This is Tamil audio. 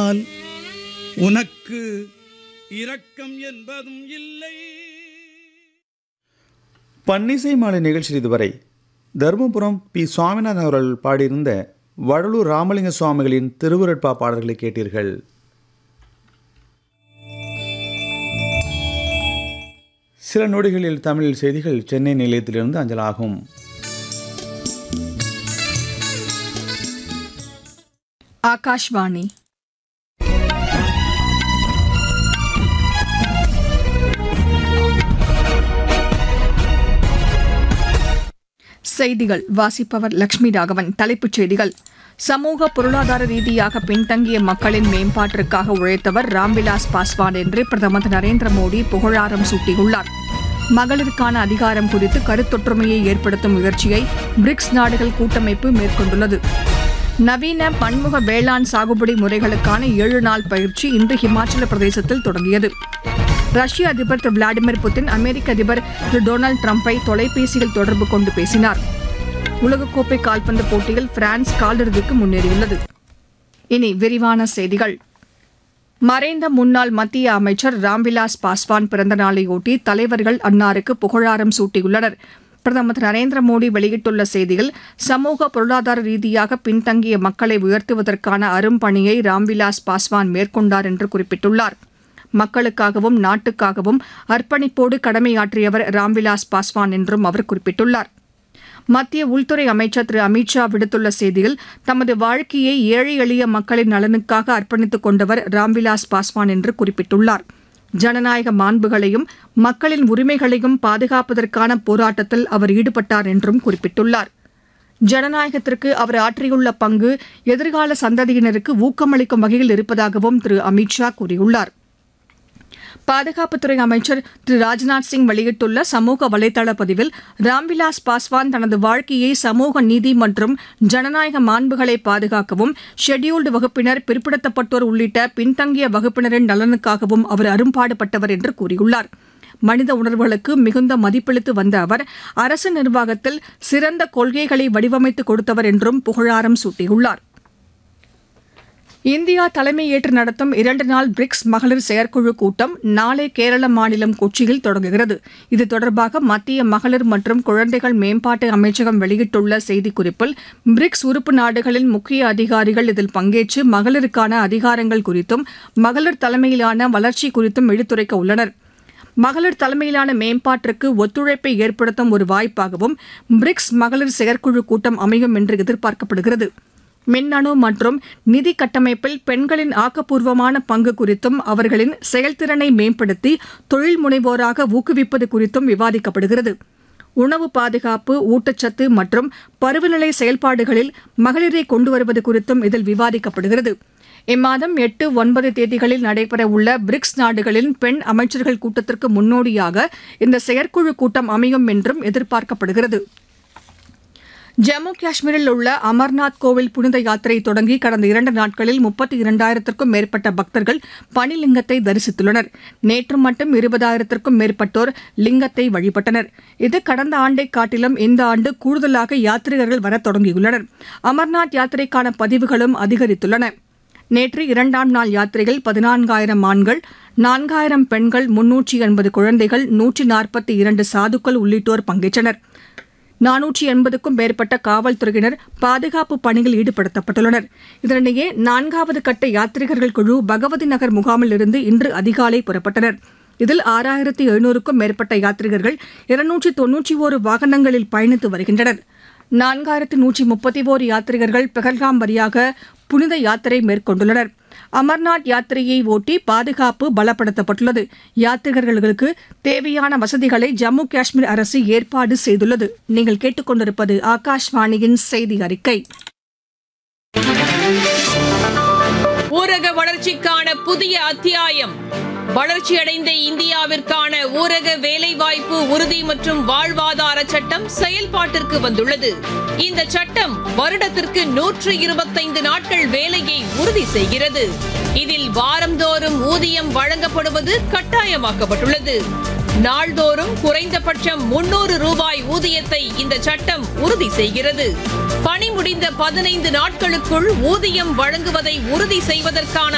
அல்லால் உனக்கு இரக்கம் என்பதும் இல்லை பன்னிசை மாலை நிகழ்ச்சியில் இதுவரை தருமபுரம் பி சுவாமிநாதன் அவர்கள் பாடியிருந்த வடலூர் ராமலிங்க சுவாமிகளின் திருவுரட்பா பாடல்களை கேட்டீர்கள் சில நொடிகளில் தமிழில் செய்திகள் சென்னை நிலையத்திலிருந்து அஞ்சலாகும் ஆகாஷ்வாணி செய்திகள் வாசிப்பவர் லட்சுமி ராகவன் தலைப்புச் செய்திகள் சமூக பொருளாதார ரீதியாக பின்தங்கிய மக்களின் மேம்பாட்டிற்காக உழைத்தவர் ராம்விலாஸ் பாஸ்வான் என்று பிரதமர் திரு நரேந்திர மோடி புகழாரம் சூட்டியுள்ளார் மகளிருக்கான அதிகாரம் குறித்து கருத்தொற்றுமையை ஏற்படுத்தும் முயற்சியை பிரிக்ஸ் நாடுகள் கூட்டமைப்பு மேற்கொண்டுள்ளது நவீன பன்முக வேளாண் சாகுபடி முறைகளுக்கான ஏழு நாள் பயிற்சி இன்று ஹிமாச்சல பிரதேசத்தில் தொடங்கியது ரஷ்ய அதிபர் திரு விளாடிமிர் புட்டின் அமெரிக்க அதிபர் திரு டொனால்டு டிரம்பை தொலைபேசியில் தொடர்பு கொண்டு பேசினார் உலகக்கோப்பை கால்பந்து போட்டியில் பிரான்ஸ் காலிறுதிக்கு முன்னேறியுள்ளது இனி விரிவான செய்திகள் மறைந்த முன்னாள் மத்திய அமைச்சர் ராம்விலாஸ் பாஸ்வான் பிறந்த நாளையொட்டி தலைவர்கள் அன்னாருக்கு புகழாரம் சூட்டியுள்ளனர் பிரதமர் திரு நரேந்திர மோடி வெளியிட்டுள்ள செய்தியில் சமூக பொருளாதார ரீதியாக பின்தங்கிய மக்களை உயர்த்துவதற்கான அரும்பணியை ராம்விலாஸ் பாஸ்வான் மேற்கொண்டார் என்று குறிப்பிட்டுள்ளார் மக்களுக்காகவும் நாட்டுக்காகவும் அர்ப்பணிப்போடு கடமையாற்றியவர் ராம்விலாஸ் பாஸ்வான் என்றும் அவர் குறிப்பிட்டுள்ளார் மத்திய உள்துறை அமைச்சர் திரு அமித்ஷா விடுத்துள்ள செய்தியில் தமது வாழ்க்கையை ஏழை எளிய மக்களின் நலனுக்காக அர்ப்பணித்துக் கொண்டவர் ராம்விலாஸ் பாஸ்வான் என்று குறிப்பிட்டுள்ளார் ஜனநாயக மாண்புகளையும் மக்களின் உரிமைகளையும் பாதுகாப்பதற்கான போராட்டத்தில் அவர் ஈடுபட்டார் என்றும் குறிப்பிட்டுள்ளார் ஜனநாயகத்திற்கு அவர் ஆற்றியுள்ள பங்கு எதிர்கால சந்ததியினருக்கு ஊக்கமளிக்கும் வகையில் இருப்பதாகவும் திரு அமித்ஷா கூறியுள்ளார் பாதுகாப்புத்துறை அமைச்சர் திரு ராஜ்நாத் சிங் வெளியிட்டுள்ள சமூக வலைதள பதிவில் ராம்விலாஸ் பாஸ்வான் தனது வாழ்க்கையை சமூக நீதி மற்றும் ஜனநாயக மாண்புகளை பாதுகாக்கவும் ஷெட்யூல்டு வகுப்பினர் பிற்படுத்தப்பட்டோர் உள்ளிட்ட பின்தங்கிய வகுப்பினரின் நலனுக்காகவும் அவர் அரும்பாடுபட்டவர் என்று கூறியுள்ளார் மனித உணர்வுகளுக்கு மிகுந்த மதிப்பளித்து வந்த அவர் அரசு நிர்வாகத்தில் சிறந்த கொள்கைகளை வடிவமைத்து கொடுத்தவர் என்றும் புகழாரம் சூட்டியுள்ளார் இந்தியா தலைமையேற்று நடத்தும் இரண்டு நாள் பிரிக்ஸ் மகளிர் செயற்குழு கூட்டம் நாளை கேரள மாநிலம் கொச்சியில் தொடங்குகிறது இது தொடர்பாக மத்திய மகளிர் மற்றும் குழந்தைகள் மேம்பாட்டு அமைச்சகம் வெளியிட்டுள்ள செய்திக்குறிப்பில் பிரிக்ஸ் உறுப்பு நாடுகளின் முக்கிய அதிகாரிகள் இதில் பங்கேற்று மகளிருக்கான அதிகாரங்கள் குறித்தும் மகளிர் தலைமையிலான வளர்ச்சி குறித்தும் எடுத்துரைக்க உள்ளனர் மகளிர் தலைமையிலான மேம்பாட்டிற்கு ஒத்துழைப்பை ஏற்படுத்தும் ஒரு வாய்ப்பாகவும் பிரிக்ஸ் மகளிர் செயற்குழு கூட்டம் அமையும் என்று எதிர்பார்க்கப்படுகிறது மின்னணு மற்றும் நிதி கட்டமைப்பில் பெண்களின் ஆக்கப்பூர்வமான பங்கு குறித்தும் அவர்களின் செயல்திறனை மேம்படுத்தி தொழில் முனைவோராக ஊக்குவிப்பது குறித்தும் விவாதிக்கப்படுகிறது உணவு பாதுகாப்பு ஊட்டச்சத்து மற்றும் பருவநிலை செயல்பாடுகளில் மகளிரை கொண்டு வருவது குறித்தும் இதில் விவாதிக்கப்படுகிறது இம்மாதம் எட்டு ஒன்பது தேதிகளில் நடைபெறவுள்ள பிரிக்ஸ் நாடுகளின் பெண் அமைச்சர்கள் கூட்டத்திற்கு முன்னோடியாக இந்த செயற்குழு கூட்டம் அமையும் என்றும் எதிர்பார்க்கப்படுகிறது ஜம்மு காஷ்மீரில் உள்ள அமர்நாத் கோவில் புனித யாத்திரை தொடங்கி கடந்த இரண்டு நாட்களில் முப்பத்தி இரண்டாயிரத்திற்கும் மேற்பட்ட பக்தர்கள் பனிலிங்கத்தை தரிசித்துள்ளனர் நேற்று மட்டும் இருபதாயிரத்திற்கும் மேற்பட்டோர் லிங்கத்தை வழிபட்டனர் இது கடந்த ஆண்டை காட்டிலும் இந்த ஆண்டு கூடுதலாக யாத்ரீகர்கள் வரத் தொடங்கியுள்ளனர் அமர்நாத் யாத்திரைக்கான பதிவுகளும் அதிகரித்துள்ளன நேற்று இரண்டாம் நாள் யாத்திரையில் பதினான்காயிரம் ஆண்கள் நான்காயிரம் பெண்கள் முன்னூற்றி எண்பது குழந்தைகள் நூற்றி நாற்பத்தி இரண்டு சாதுக்கள் உள்ளிட்டோர் பங்கேற்றனர் நானூற்றி எண்பதுக்கும் மேற்பட்ட காவல்துறையினர் பாதுகாப்பு பணியில் ஈடுபடுத்தப்பட்டுள்ளனர் இதனிடையே நான்காவது கட்ட யாத்ரீகர்கள் குழு பகவதி நகர் முகாமில் இருந்து இன்று அதிகாலை புறப்பட்டனர் இதில் ஆறாயிரத்தி எழுநூறுக்கும் மேற்பட்ட யாத்ரீகர்கள் இருநூற்றி தொன்னூற்றி ஒரு வாகனங்களில் பயணித்து வருகின்றனர் நான்காயிரத்து நூற்றி முப்பத்தி ஓரு யாத்ரீகர்கள் பெஹல்காம் வழியாக புனித யாத்திரை மேற்கொண்டுள்ளனர் அமர்நாத் யாத்திரையை ஒட்டி பாதுகாப்பு பலப்படுத்தப்பட்டுள்ளது யாத்ரீகர்களுக்கு தேவையான வசதிகளை ஜம்மு காஷ்மீர் அரசு ஏற்பாடு செய்துள்ளது நீங்கள் கேட்டுக்கொண்டிருப்பது ஆகாஷ்வாணியின் செய்தி அறிக்கை ஊரக வளர்ச்சிக்கான புதிய அத்தியாயம் வளர்ச்சியடைந்த இந்தியாவிற்கான ஊரக வேலைவாய்ப்பு உறுதி மற்றும் வாழ்வாதார சட்டம் செயல்பாட்டிற்கு வந்துள்ளது இந்த சட்டம் வருடத்திற்கு நூற்று இருபத்தைந்து நாட்கள் வேலையை உறுதி செய்கிறது இதில் வாரந்தோறும் ஊதியம் வழங்கப்படுவது கட்டாயமாக்கப்பட்டுள்ளது நாள்தோறும் குறைந்தபட்சம் முன்னூறு ரூபாய் ஊதியத்தை இந்த சட்டம் உறுதி செய்கிறது பணி முடிந்த பதினைந்து நாட்களுக்குள் ஊதியம் வழங்குவதை உறுதி செய்வதற்கான